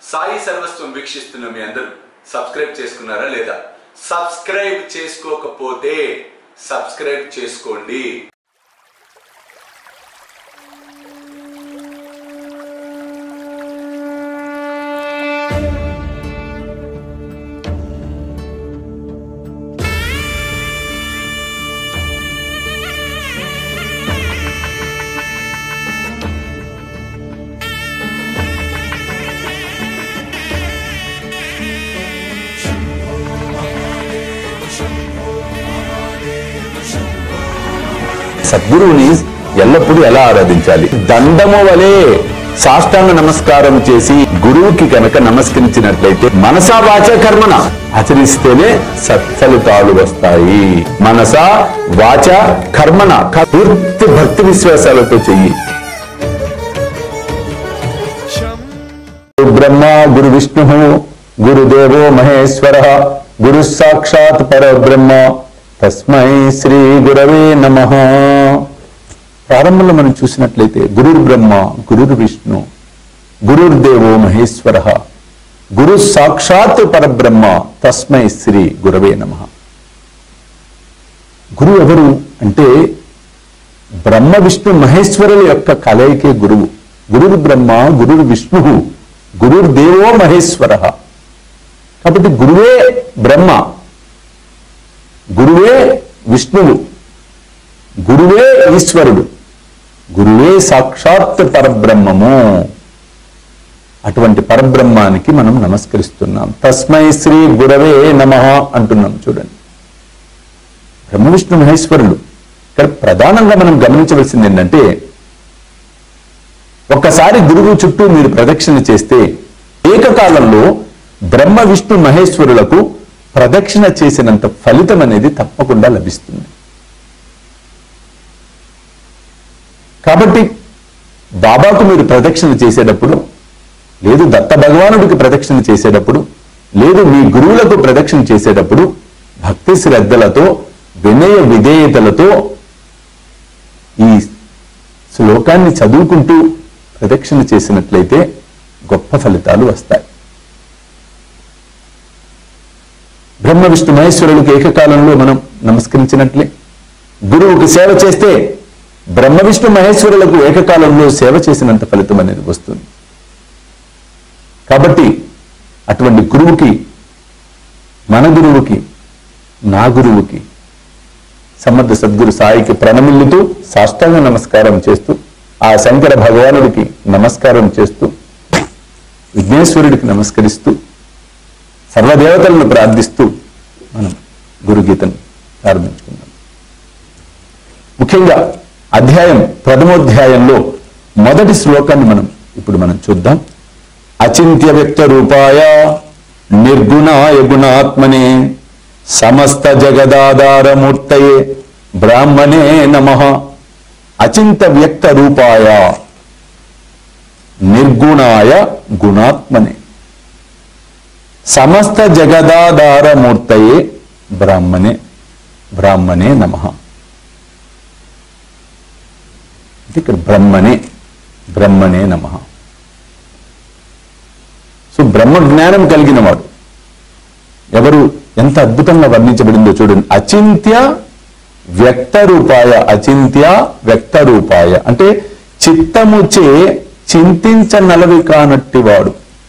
సాయి సర్వస్వం వీక్షిస్తున్న మీ అందరూ సబ్స్క్రైబ్ చేసుకున్నారా లేదా సబ్స్క్రైబ్ చేసుకోకపోతే సబ్స్క్రైబ్ చేసుకోండి సద్గురువుని ఎల్లప్పుడూ ఎలా ఆరాధించాలి దండము వలె సాష్టాంగ నమస్కారం చేసి గురువుకి కనుక నమస్కరించినట్లయితే మనసా వాచ కర్మన ఆచరిస్తేనే సత్ఫలితాలు వస్తాయి మనస వాచ కర్మన క- పూర్తి భక్తి విశ్వాసాలతో చెయ్యి గురు బ్రహ్మ గురు విష్ణు గురుదేవో మహేశ్వర గురు సాక్షాత్ పరబ్రహ్మ తస్మై శ్రీ గురవే నమ ప్రారంభంలో మనం చూసినట్లయితే గురుర్ బ్రహ్మ గురుర్ విష్ణు గురుర్దేవో మహేశ్వర గురు సాక్షాత్ పరబ్రహ్మ తస్మై శ్రీ గురవే నమ గురువు ఎవరు అంటే బ్రహ్మ విష్ణు మహేశ్వరుల యొక్క కలయికే గురువు గురుర్ బ్రహ్మ గురుర్ విష్ణు గురుర్ దేవో మహేశ్వర కాబట్టి గురువే బ్రహ్మ గురువే విష్ణువు గురువే ఈశ్వరుడు గురువే సాక్షాత్ పరబ్రహ్మము అటువంటి పరబ్రహ్మానికి మనం నమస్కరిస్తున్నాం తస్మై శ్రీ గురవే నమ అంటున్నాం చూడండి బ్రహ్మ విష్ణు మహేశ్వరులు ఇక్కడ ప్రధానంగా మనం గమనించవలసింది ఏంటంటే ఒక్కసారి గురువు చుట్టూ మీరు ప్రదక్షిణ చేస్తే ఏకకాలంలో బ్రహ్మ విష్ణు మహేశ్వరులకు ప్రదక్షిణ చేసినంత ఫలితం అనేది తప్పకుండా లభిస్తుంది కాబట్టి బాబాకు మీరు ప్రదక్షిణ చేసేటప్పుడు లేదు దత్త భగవానుడికి ప్రదక్షిణ చేసేటప్పుడు లేదు మీ గురువులకు ప్రదక్షిణ చేసేటప్పుడు భక్తి శ్రద్ధలతో వినయ విధేయతలతో ఈ శ్లోకాన్ని చదువుకుంటూ ప్రదక్షిణ చేసినట్లయితే గొప్ప ఫలితాలు వస్తాయి బ్రహ్మ విష్ణు మహేశ్వరులకు ఏకకాలంలో మనం నమస్కరించినట్లే గురువుకి సేవ చేస్తే బ్రహ్మ విష్ణు మహేశ్వరులకు ఏకకాలంలో సేవ చేసినంత ఫలితం అనేది వస్తుంది కాబట్టి అటువంటి గురువుకి మన గురువుకి నా గురువుకి సమర్థ సద్గురు సాయికి ప్రణమిల్లుతూ సాష్టాంగ నమస్కారం చేస్తూ ఆ శంకర భగవానుడికి నమస్కారం చేస్తూ విఘ్నేశ్వరుడికి నమస్కరిస్తూ సర్వదేవతలను ప్రార్థిస్తూ మనం గురుగీతను ప్రారంభించుకుందాం ముఖ్యంగా అధ్యాయం ప్రథమోధ్యాయంలో మొదటి శ్లోకాన్ని మనం ఇప్పుడు మనం చూద్దాం అచింత్య వ్యక్త రూపాయ నిర్గుణాయ గుణాత్మనే సమస్త జగదాధారమూర్తయే బ్రాహ్మణే నమ అచింత వ్యక్త రూపాయ నిర్గుణాయ గుణాత్మనే సమస్త జగదాధారమూర్తయే బ్రాహ్మణే బ్రాహ్మణే నమ ఇక్కడ బ్రహ్మనే బ్రహ్మనే నమ సో బ్రహ్మ జ్ఞానం కలిగిన వాడు ఎవరు ఎంత అద్భుతంగా వర్ణించబడిందో చూడండి అచింత్య వ్యక్త రూపాయ అచింత్య వ్యక్త రూపాయ అంటే చిత్తముచే చింతించనలవి కానట్టి వాడు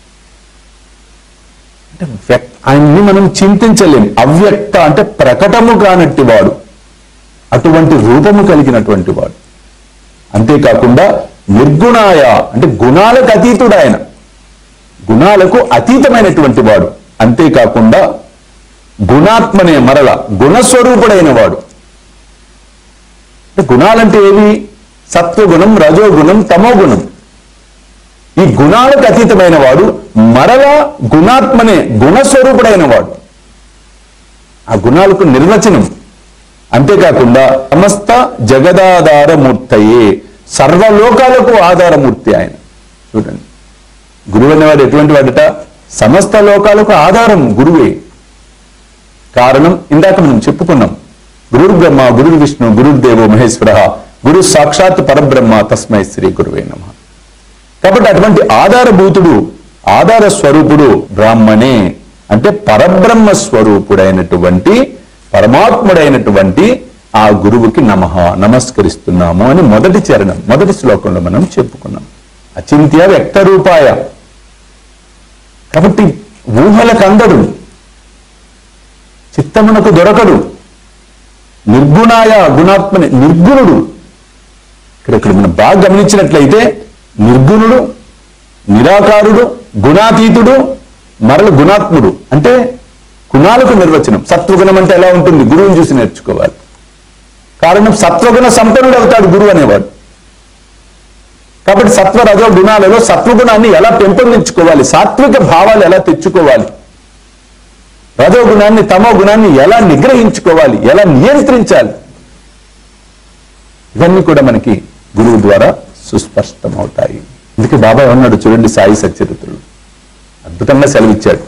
అంటే వ్యక్ ఆయన్ని మనం చింతించలేం అవ్యక్త అంటే ప్రకటము కానట్టి వాడు అటువంటి రూపము కలిగినటువంటి వాడు అంతేకాకుండా నిర్గుణాయ అంటే గుణాలకు అతీతుడు ఆయన గుణాలకు అతీతమైనటువంటి వాడు అంతేకాకుండా గుణాత్మనే మరల గుణస్వరూపుడైన వాడు అంటే గుణాలంటే ఏవి సత్వగుణం రజోగుణం తమోగుణం ఈ గుణాలకు అతీతమైన వాడు మరల గుణాత్మనే గుణస్వరూపుడైన వాడు ఆ గుణాలకు నిర్వచనం అంతేకాకుండా సమస్త జగదాధారమూర్తయే సర్వలోకాలకు ఆధారమూర్తి ఆయన చూడండి గురువు అనేవాడు ఎటువంటి వాడట సమస్త లోకాలకు ఆధారం గురువే కారణం ఇందాక మనం చెప్పుకున్నాం గురుర్ బ్రహ్మ గురుర్ విష్ణు గురుర్దేవో మహేశ్వర గురు సాక్షాత్ పరబ్రహ్మ తస్మై శ్రీ గురువే నమ కాబట్టి అటువంటి ఆధారభూతుడు ఆధార స్వరూపుడు బ్రాహ్మణే అంటే పరబ్రహ్మ స్వరూపుడైనటువంటి పరమాత్ముడైనటువంటి ఆ గురువుకి నమః నమస్కరిస్తున్నాము అని మొదటి చరణం మొదటి శ్లోకంలో మనం చెప్పుకున్నాం అచింత్య వ్యక్త రూపాయ కాబట్టి ఊహలకు అందడు చిత్తమునకు దొరకడు నిర్గుణాయ గుణాత్మని నిర్గుణుడు ఇక్కడ ఇక్కడ మనం బాగా గమనించినట్లయితే నిర్గుణుడు నిరాకారుడు గుణాతీతుడు మరల గుణాత్ముడు అంటే గుణాలకు నిర్వచనం సత్వగుణం అంటే ఎలా ఉంటుంది గురువుని చూసి నేర్చుకోవాలి కారణం సత్వగుణ సంపన్నుడు అవుతాడు గురువు అనేవాడు కాబట్టి సత్వ రజో గుణాలలో సత్వగుణాన్ని ఎలా పెంపొందించుకోవాలి సాత్విక భావాలు ఎలా తెచ్చుకోవాలి రజో గుణాన్ని తమో గుణాన్ని ఎలా నిగ్రహించుకోవాలి ఎలా నియంత్రించాలి ఇవన్నీ కూడా మనకి గురువు ద్వారా సుస్పష్టమవుతాయి అందుకే బాబా అన్నాడు చూడండి సాయి సచరిత్రుడు అద్భుతంగా సెలవిచ్చాడు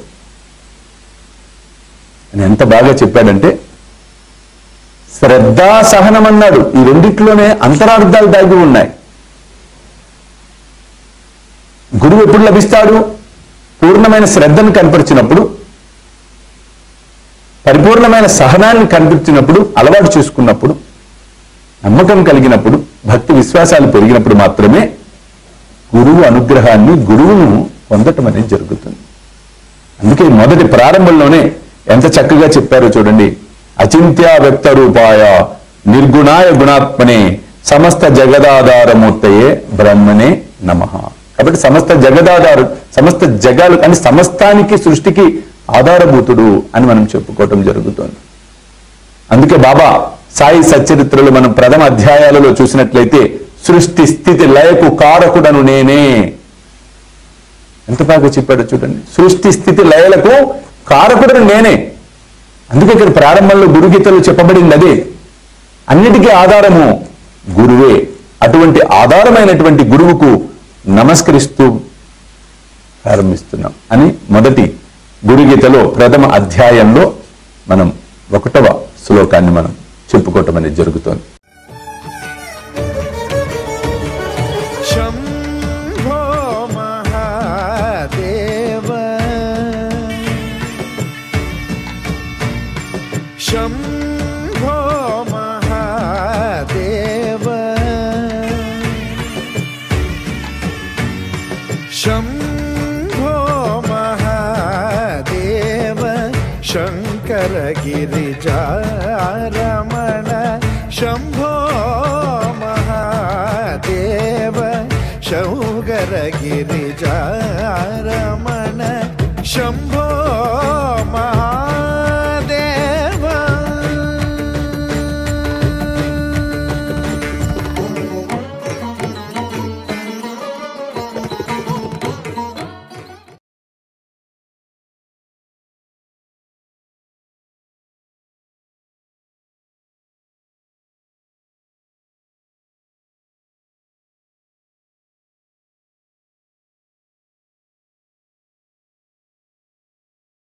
అని ఎంత బాగా చెప్పాడంటే శ్రద్ధా సహనం అన్నాడు ఈ రెండిట్లోనే అంతరార్థాలు దాగి ఉన్నాయి గురువు ఎప్పుడు లభిస్తాడు పూర్ణమైన శ్రద్ధను కనపరిచినప్పుడు పరిపూర్ణమైన సహనాన్ని కనిపించినప్పుడు అలవాటు చేసుకున్నప్పుడు నమ్మకం కలిగినప్పుడు భక్తి విశ్వాసాలు పెరిగినప్పుడు మాత్రమే గురువు అనుగ్రహాన్ని గురువును పొందటం అనేది జరుగుతుంది అందుకే మొదటి ప్రారంభంలోనే ఎంత చక్కగా చెప్పారో చూడండి అచింత్య వ్యక్త రూపాయ నిర్గుణాయ గుణాత్మనే సమస్త జగదాధారమూర్తయే బ్రహ్మనే నమ కాబట్టి సమస్త జగదాధారు సమస్త జగాలు అని సమస్తానికి సృష్టికి ఆధారభూతుడు అని మనం చెప్పుకోవటం జరుగుతుంది అందుకే బాబా సాయి సచ్చరిత్రలు మనం ప్రథమ అధ్యాయాలలో చూసినట్లయితే సృష్టి స్థితి లయకు కారకుడను నేనే ఎంత బాగా చెప్పాడో చూడండి సృష్టి స్థితి లయలకు కారకుడను నేనే అందుకే ఇక్కడ ప్రారంభంలో గురుగీతలు చెప్పబడింది అదే అన్నిటికీ ఆధారము గురువే అటువంటి ఆధారమైనటువంటి గురువుకు నమస్కరిస్తూ ప్రారంభిస్తున్నాం అని మొదటి గురుగీతలో ప్రథమ అధ్యాయంలో మనం ఒకటవ శ్లోకాన్ని మనం చెప్పుకోవటం అనేది జరుగుతోంది शम्भो महादेव शम्भो महादेव शम्भो महादेव शङ्कर गिरिजारमण शम्भो महादेव शौगर गिरि